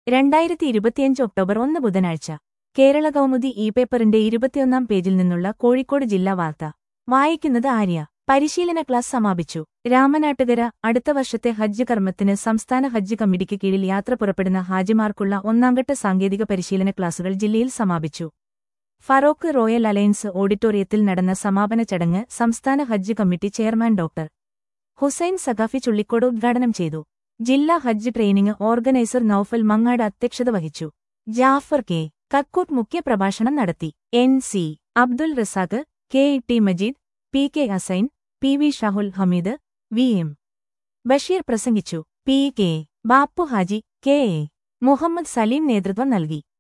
രണ്ടായിരത്തി ഇരുപത്തിയഞ്ച് ഒക്ടോബർ ഒന്ന് ബുധനാഴ്ച കേരള കൗമുദി ഇ പേപ്പറിന്റെ ഇരുപത്തിയൊന്നാം പേജിൽ നിന്നുള്ള കോഴിക്കോട് ജില്ലാ വാർത്ത വായിക്കുന്നത് ആര്യ പരിശീലന ക്ലാസ് സമാപിച്ചു രാമനാട്ടുകര അടുത്ത വർഷത്തെ ഹജ്ജ് കർമ്മത്തിന് സംസ്ഥാന ഹജ്ജ് കമ്മിറ്റിക്ക് കീഴിൽ യാത്ര പുറപ്പെടുന്ന ഹാജിമാർക്കുള്ള ഒന്നാംഘട്ട സാങ്കേതിക പരിശീലന ക്ലാസുകൾ ജില്ലയിൽ സമാപിച്ചു ഫറോക്ക് റോയൽ അലയൻസ് ഓഡിറ്റോറിയത്തിൽ നടന്ന സമാപന ചടങ്ങ് സംസ്ഥാന ഹജ്ജ് committee chairman doctor Hussain Saqafi Chullikode ഉദ്ഘാടനം ചെയ്തു ജില്ലാ ഹജ്ജ് ട്രെയിനിംഗ് ഓർഗനൈസർ നൌഫൽ മങ്ങാട് അധ്യക്ഷത വഹിച്ചു ജാഫർ കെ കക്കൂട്ട് മുഖ്യപ്രഭാഷണം നടത്തി N C Abdul Razak K E T Majeed P K Asain P V Shahul Hameed V M Basheer പ്രസംഗിച്ചു P K Bappu Haji K A Muhammad Saleem നേതൃത്വം നൽകി